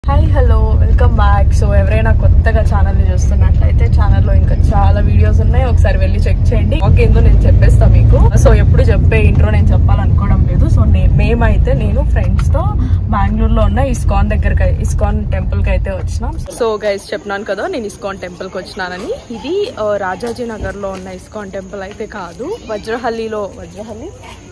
hi hello welcome back so ఎవరైనా కొత్తగా channel ని చూస్తున్నట్లయితే ఛానల్ లో ఇంకా చాలా వీడియోస్ ఉన్నాయి ఒకసారి వెళ్ళి చెక్ చేయండి ఓకే ఏందో నేను చెప్పేస్తా మీకు సో ఎప్పుడు చెప్పే ఇంట్రో నేను చెప్పాలనుకోవడం లేదు సో నే- మేమైతే నేను ఫ్రెండ్స్ తో బెంగళూరులో ఉన్న ఇస్కాన్ దగ్గరకి ఇస్కాన్ టెంపుల్ కి అయితే వచ్చినాం సో గైస్ చెప్పినాను కదా నేను ఇస్కాన్ టెంపుల్ కి వచ్చినానని ఇది ఆ, రాజాజీ నగర్ లో ఉన్న ఇస్కాన్ టెంపుల్ అయితే కాదు వజ్రహల్లిలో వజ్రహల్లి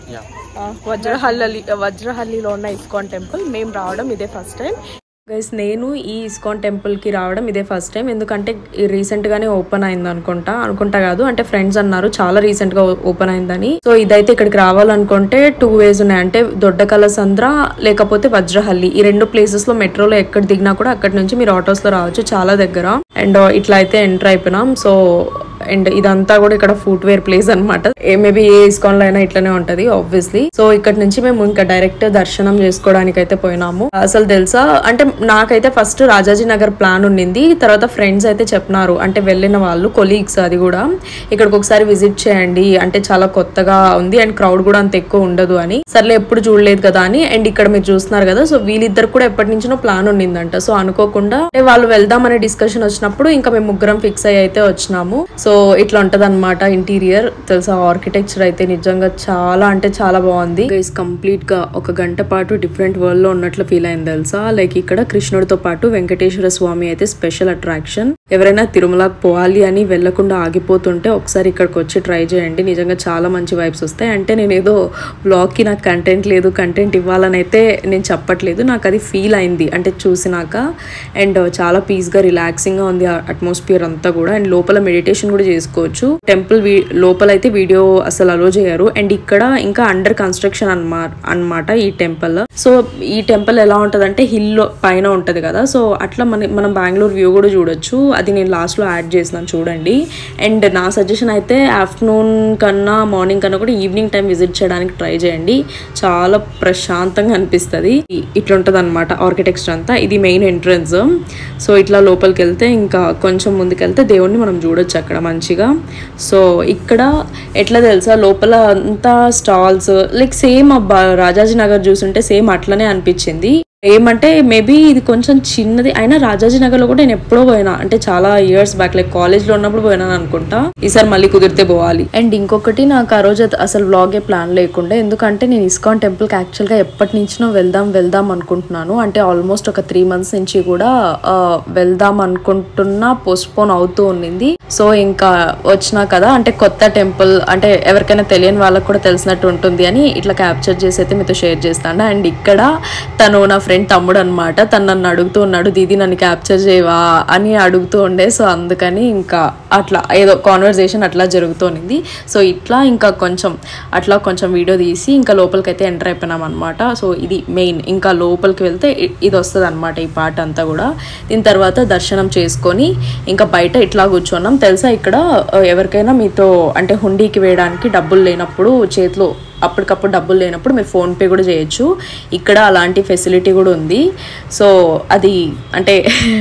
ఆ, వజ్రహల్లి వజ్రహల్లిలో ఉన్న ఇస్కాన్ టెంపుల్ మేము రావడం ఇదే ఫస్ట్ టైం గైస్ నేను ఈ ఇస్కాన్ టెంపుల్ కి రావడం ఇదే ఫస్ట్ టైం ఎందుకంటే రీసెంట్ గానే ఓపెన్ అయింది అనుకుంటా అనుకుంటా కాదు అంటే ఫ్రెండ్స్ అన్నారు చాలా రీసెంట్ గా ఓపెన్ అయిందని సో ఇదైతే ఇక్కడికి రావాలనుకుంటే టూ వేస్ ఉన్నాయి అంటే దొడ్డ కలసంద్ర లేకపోతే వజ్రహల్లి ఈ రెండు ప్లేసెస్ లో మెట్రోలో ఎక్కడ దిగినా కూడా అక్కడ నుంచి మీరు ఆటోస్ లో రావచ్చు చాలా దగ్గర అండ్ ఇట్లా అయితే ఎంటర్ అయిపోయినాం సో అండ్ ఇదంతా కూడా ఇక్కడ ఫుట్ వేర్ ప్లేస్ అనమాట మేబీ ఏ ఇస్కాన్ లో అయినా ఇట్లనే ఉంటది ఆబ్వియస్లీ సో ఇక్కడ నుంచి మేము ఇంకా డైరెక్ట్ దర్శనం చేసుకోవడానికి అయితే పోయినాము అసలు తెలుసా అంటే నాకైతే ఫస్ట్ రాజాజీ నగర్ ప్లాన్ ఉండింది తర్వాత ఫ్రెండ్స్ అయితే చెప్పినారు అంటే వెళ్ళిన వాళ్ళు కొలీగ్స్ అది కూడా ఇక్కడికి ఒకసారి విజిట్ చేయండి అంటే చాలా కొత్తగా ఉంది అండ్ క్రౌడ్ కూడా అంత ఎక్కువ ఉండదు అని సర్లే ఎప్పుడు చూడలేదు కదా అని అండ్ ఇక్కడ మీరు చూస్తున్నారు కదా సో వీళ్ళిద్దరు కూడా ఎప్పటి నుంచో ప్లాన్ ఉండిందంట సో అనుకోకుండా అంటే వాళ్ళు వెళ్దామనే డిస్కషన్ వచ్చినప్పుడు ఇంకా మేము ముగ్గురం ఫిక్స్ అయ్యి అయితే వచ్చినాము సో ఇట్లా ఉంటది అనమాట ఇంటీరియర్ తెలుసా ఆర్కిటెక్చర్ అయితే నిజంగా చాలా అంటే చాలా బాగుంది గైస్ కంప్లీట్ గా ఒక గంట పాటు డిఫరెంట్ వరల్డ్ లో ఉన్నట్లు ఫీల్ అయింది తెలుసా లైక్ ఇక్కడ కృష్ణుడితో పాటు వెంకటేశ్వర స్వామి అయితే స్పెషల్ అట్రాక్షన్ ఎవరైనా తిరుమలకి పోవాలి అని వెళ్లకుండా ఆగిపోతుంటే ఒకసారి ఇక్కడికి వచ్చి ట్రై చేయండి నిజంగా చాలా మంచి వైబ్స్ వస్తాయి అంటే నేను ఏదో బ్లాగ్ కి నాకు కంటెంట్ లేదు కంటెంట్ ఇవ్వాలని అయితే నేను చెప్పట్లేదు నాకు అది ఫీల్ అయింది అంటే చూసినాక అండ్ చాలా పీస్ గా రిలాక్సింగ్ గా ఉంది అట్మాస్ఫియర్ అంతా కూడా అండ్ లోపల మెడిటేషన్ కూడా చేసుకోవచ్చు టెంపుల్ లోపల అయితే వీడియో అసలు అలో చేయరు అండ్ ఇక్కడ ఇంకా అండర్ కన్స్ట్రక్షన్ అన్నమా అన్నమాట ఈ టెంపుల్ సో ఈ టెంపుల్ ఎలా ఉంటది అంటే హిల్ పైన ఉంటది కదా సో అట్లా మన మనం బెంగళూరు వ్యూ కూడా చూడొచ్చు అది నేను లాస్ట్ లో యాడ్ చేసినాను చూడండి అండ్ నా సజెషన్ అయితే ఆఫ్టర్నూన్ కన్నా మార్నింగ్ కన్నా కూడా ఈవినింగ్ టైం విజిట్ చేయడానికి ట్రై చేయండి చాలా ప్రశాంతంగా అనిపిస్తుంది ఇట్లా ఉంటది అనమాట ఆర్కిటెక్చర్ అంతా ఇది మెయిన్ ఎంట్రన్స్ సో ఇట్లా లోపలికి వెళ్తే ఇంకా కొంచెం ముందుకెళ్తే దేవుణ్ణి మనం చూడొచ్చు అక్కడ మంచిగా సో ఇక్కడ ఎట్లా తెలుసా లోపల అంతా stalls like same Rajaji Nagar చూసుంటే సేమ్ అట్లనే అనిపించింది ఏమంటే మేబీ ఇది కొంచెం చిన్నది అయినా రాజాజీ నగర్ లో కూడా నేను ఎప్పుడో పోయినా అంటే చాలా ఇయర్స్ బ్యాక్ లైక్ కాలేజ్ లో ఉన్నప్పుడు పోయినాను అనుకుంటా ఈసారి మళ్ళీ కుదిరితే పోవాలి అండ్ ఇంకొకటి నాకు ఆ రోజు అసలు వ్లాగే ప్లాన్ లేకుండా ఎందుకంటే నేను ఇస్కాన్ టెంపుల్ కి యాక్చువల్ గా ఎప్పటి నుంచినో వెళ్దాం వెళ్దాం అనుకుంటున్నాను అంటే ఆల్మోస్ట్ ఒక త్రీ మంత్స్ నుంచి కూడా ఆ, వెళ్దాం అనుకుంటున్నా పోస్ట్ పోన్ అవుతూ ఉండింది సో ఇంకా వచ్చినా కదా అంటే కొత్త టెంపుల్ అంటే ఎవరికైనా తెలియని వాళ్ళకి కూడా తెలిసినట్టు ఉంటుంది అని ఇట్లా క్యాప్చర్ చేసి అయితే మీతో షేర్ చేస్తాను అండ్ ఇక్కడ తను నా ఫ్రెండ్ తమ్ముడు అనమాట తను నన్ను అడుగుతూ ఉన్నాడు దీది నన్ను క్యాప్చర్ చేయవా అని అడుగుతూ ఉండే సో అందుకని ఇంకా అట్లా ఏదో కాన్వర్జేషన్ అట్లా జరుగుతోంది సో ఇట్లా ఇంకా కొంచెం అట్లా కొంచెం వీడియో తీసి ఇంకా లోపలికి అయితే ఎంటర్ అయిపోయినాం అనమాట సో ఇది మెయిన్ ఇంకా లోపలికి వెళ్తే ఇ- ఇది వస్తుంది అనమాట ఈ పాట అంతా కూడా దీని తర్వాత దర్శనం చేసుకొని ఇంకా బయట ఇట్లా కూర్చున్నాం తెలుసా ఇక్కడ ఆ, ఎవరికైనా మీతో అంటే హుండీకి వేయడానికి డబ్బులు లేనప్పుడు చేతిలో అప్పటికప్పుడు డబ్బులు లేనప్పుడు మీరు ఫోన్పే కూడా చేయొచ్చు ఇక్కడ అలాంటి ఫెసిలిటీ కూడా ఉంది సో అది అంటే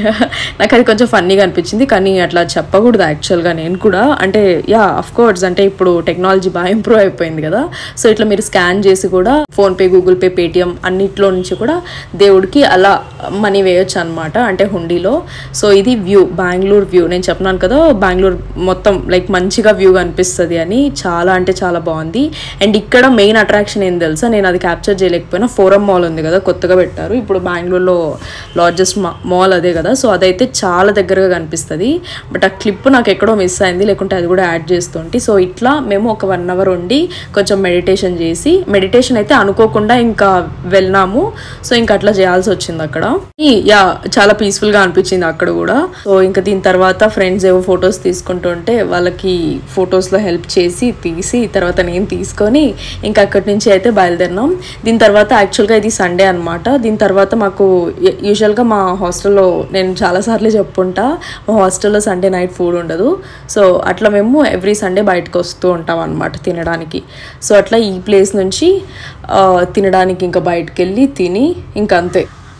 నాకు అది కొంచెం ఫన్నీగా అనిపించింది కానీ అట్లా చెప్పకూడదు యాక్చువల్గా నేను కూడా అంటే యా అఫ్ కోర్స్ అంటే ఇప్పుడు టెక్నాలజీ బాగా ఇంప్రూవ్ అయిపోయింది కదా సో ఇట్లా మీరు స్కాన్ చేసి కూడా ఫోన్పే గూగుల్ పే పేటిఎం అన్నిట్లో నుంచి కూడా దేవుడికి అలా మనీ వేయొచ్చు అనమాట అంటే హుండీలో సో ఇది వ్యూ బెంగళూరు వ్యూ నేను చెప్పినాను కదా బెంగళూరు మొత్తం లైక్ మంచిగా వ్యూ కనిపిస్తుంది అని చాలా అంటే చాలా బాగుంది అండ్ ఇక్కడ మెయిన్ అట్రాక్షన్ ఏం తెలుసా నేను అది క్యాప్చర్ చేయలేకపోయినా ఫోరం మాల్ ఉంది కదా కొత్తగా పెట్టారు ఇప్పుడు బెంగళూరులో లార్జెస్ట్ మాల్ అదే కదా సో అదైతే చాలా దగ్గరగా కనిపిస్తుంది బట్ ఆ క్లిప్ నాకు ఎక్కడో మిస్ అయింది లేకుంటే అది కూడా యాడ్ చేస్తుంటే సో ఇట్లా మేము ఒక వన్ అవర్ ఉండి కొంచెం మెడిటేషన్ చేసి మెడిటేషన్ అయితే అనుకోకుండా ఇంకా వెళ్ళినాము సో ఇంకా అట్లా చేయాల్సి వచ్చింది అక్కడ ఈ యా చాలా పీస్ఫుల్ గా అనిపించింది అక్కడ కూడా సో ఇంకా దీని తర్వాత ఫ్రెండ్స్ ఏవో ఫొటోస్ తీసుకుంటుంటే వాళ్ళకి ఫొటోస్ లో హెల్ప్ చేసి తీసి తర్వాత నేను తీసుకొని ఇంకా అక్కడి నుంచి అయితే బయలుదేరినాం దీని తర్వాత యాక్చువల్గా ఇది సండే అన్నమాట దీని తర్వాత మాకు యూజువల్గా మా హాస్టల్లో నేను చాలాసార్లు చెప్పుంటా మా హాస్టల్లో సండే నైట్ ఫుడ్ ఉండదు సో అట్లా మేము ఎవ్రీ సండే బయటకు వస్తూ ఉంటాం అనమాట తినడానికి సో అట్లా ఈ ప్లేస్ నుంచి ఆ, తినడానికి ఇంకా బయటకు వెళ్ళి తిని ఇంకా అంతే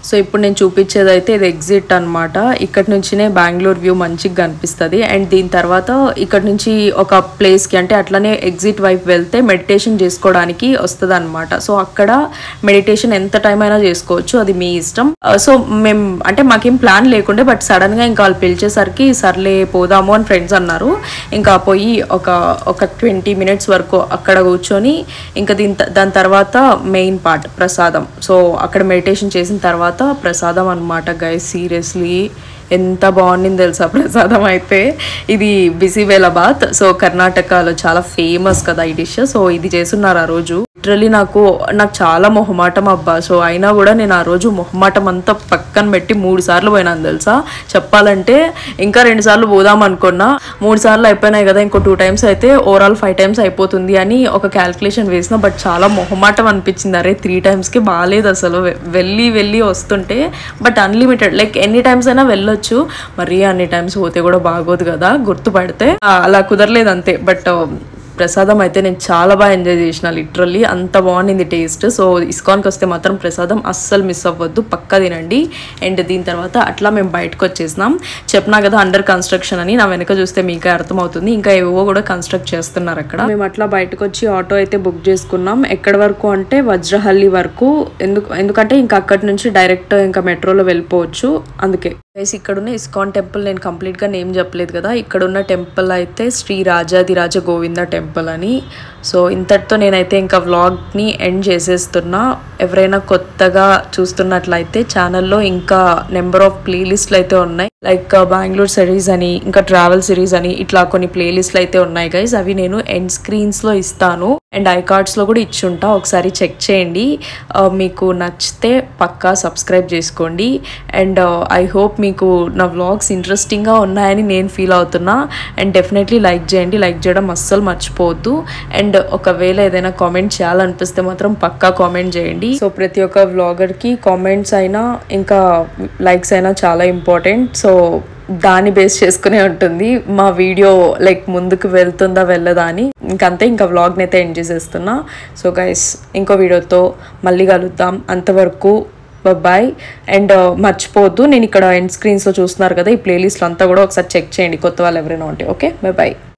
సో ఇప్పుడు నేను చూపించేది అయితే ఇది ఎగ్జిట్ అనమాట ఇక్కడ నుంచినే బెంగళూరు వ్యూ మంచిగా కనిపిస్తుంది అండ్ దీని తర్వాత ఇక్కడ నుంచి ఒక ప్లేస్కి అంటే అట్లనే ఎగ్జిట్ వైపు వెళ్తే మెడిటేషన్ చేసుకోవడానికి వస్తుంది అనమాట సో అక్కడ మెడిటేషన్ ఎంత టైం అయినా చేసుకోవచ్చు అది మీ ఇష్టం సో మేము అంటే మాకేం ప్లాన్ లేకుండే బట్ సడన్గా ఇంకా వాళ్ళు పిలిచేసరికి సర్లే పోదాము అని ఫ్రెండ్స్ అన్నారు ఇంకా పోయి ఒక ఒక ట్వంటీ మినిట్స్ వరకు అక్కడ కూర్చొని ఇంకా దీని త- దాని తర్వాత మెయిన్ పార్ట్ ప్రసాదం సో అక్కడ మెడిటేషన్ చేసిన తర్వాత ప్రసాదం అనమాట గైస్ సీరియస్లీ ఎంత బాగుండింది తెలుసా ప్రసాదం అయితే ఇది బిసివేలాబాద్ సో కర్ణాటకలో చాలా ఫేమస్ కదా ఈ డిష్ సో ఇది చేస్తున్నారు ఆ రోజు లిటరలీ నాకు నాకు చాలా మొహమాటం అబ్బా సో అయినా కూడా నేను ఆ రోజు మొహమాటం అంతా పక్కన పెట్టి మూడు సార్లు పోయినాను తెలుసా చెప్పాలంటే ఇంకా రెండు సార్లు పోదాం అనుకున్నా మూడు సార్లు అయిపోయినాయి కదా ఇంకో టూ టైమ్స్ అయితే ఓవరాల్ ఫైవ్ టైమ్స్ అయిపోతుంది అని ఒక క్యాల్కులేషన్ వేసిన బట్ చాలా మొహమాటం అనిపించింది అరే త్రీ టైమ్స్కి బాగాలేదు అసలు వె- వెళ్ళి వెళ్ళి వస్తుంటే బట్ అన్లిమిటెడ్ లైక్ ఎన్ని టైమ్స్ అయినా వెళ్ళొచ్చు మరి అన్ని టైమ్స్ పోతే కూడా బాగోదు కదా గుర్తుపడితే ఆ, అలా కుదరలేదు అంతే బట్ ప్రసాదం అయితే నేను చాలా బాగా ఎంజాయ్ చేసిన లిటరల్లీ అంత బాగుండింది టేస్ట్ సో ఇస్కాన్కి వస్తే మాత్రం ప్రసాదం అస్సలు మిస్ అవ్వద్దు పక్కా తినండి అండ్ దీని తర్వాత అట్లా మేము బయటకు వచ్చేసినాం చెప్పినా కదా అండర్ కన్స్ట్రక్షన్ అని నా వెనక చూస్తే మీకే అర్థమవుతుంది ఇంకా ఏవో కూడా కన్స్ట్రక్ట్ చేస్తున్నారు అక్కడ మేము అట్లా బయటకు వచ్చి ఆటో అయితే బుక్ చేసుకున్నాం ఎక్కడి వరకు అంటే వజ్రహల్లి వరకు ఎందుకు ఎందుకంటే ఇంకా అక్కడి నుంచి డైరెక్ట్ ఇంకా మెట్రోలో వెళ్ళిపోవచ్చు అందుకే గైస్ ఇక్కడున్న ఇస్కాన్ టెంపుల్ నేను కంప్లీట్గా నేమ్ చెప్పలేదు కదా ఇక్కడున్న టెంపుల్ అయితే శ్రీ రాజాదిరాజ గోవింద టెంపుల్ అని సో ఇంతటితో నేనైతే ఇంకా వ్లాగ్ని ఎండ్ చేసేస్తున్నా ఎవరైనా కొత్తగా చూస్తున్నట్లయితే ఛానల్లో ఇంకా నెంబర్ ఆఫ్ ప్లేలిస్ట్లు అయితే ఉన్నాయి లైక్ బెంగళూరు సిరీస్ అని ఇంకా ట్రావెల్ సిరీస్ అని ఇట్లా కొన్ని ప్లేలిస్ట్లు అయితే ఉన్నాయి గైస్ అవి నేను ఎండ్ స్క్రీన్స్లో ఇస్తాను అండ్ ఐ కార్డ్స్లో కూడా ఇచ్చుంటా ఒకసారి చెక్ చేయండి ఆ, మీకు నచ్చితే పక్కా సబ్స్క్రైబ్ చేసుకోండి అండ్ ఐ హోప్ మీకు నా వ్లాగ్స్ ఇంట్రెస్టింగ్గా ఉన్నాయని నేను ఫీల్ అవుతున్నా అండ్ డెఫినెట్లీ లైక్ చేయండి లైక్ చేయడం అస్సలు మర్చిపోవద్దు అండ్ ఒకవేళ ఏదైనా కామెంట్ చేయాలనిపిస్తే మాత్రం పక్కా కామెంట్ చేయండి సో ప్రతి ఒక్క వ్లాగర్కి కామెంట్స్ అయినా ఇంకా లైక్స్ అయినా చాలా ఇంపార్టెంట్ సో దాన్ని బేస్ చేసుకునే ఉంటుంది మా వీడియో లైక్ ముందుకు వెళ్తుందా వెళ్ళదా అని ఇంకంతే ఇంకా వ్లాగ్ని అయితే ఎండ్ చేసేస్తున్నా సో గైస్ ఇంకో వీడియోతో మళ్ళీ కలుద్దాం అంతవరకు బాయ్ అండ్ మర్చిపోవద్దు నేను ఇక్కడ ఎండ్ స్క్రీన్స్లో చూస్తున్నారు కదా ఈ ప్లేలిస్ట్లో అంతా కూడా ఒకసారి చెక్ చేయండి కొత్త వాళ్ళు ఎవరైనా ఉంటే ఓకే బాయ్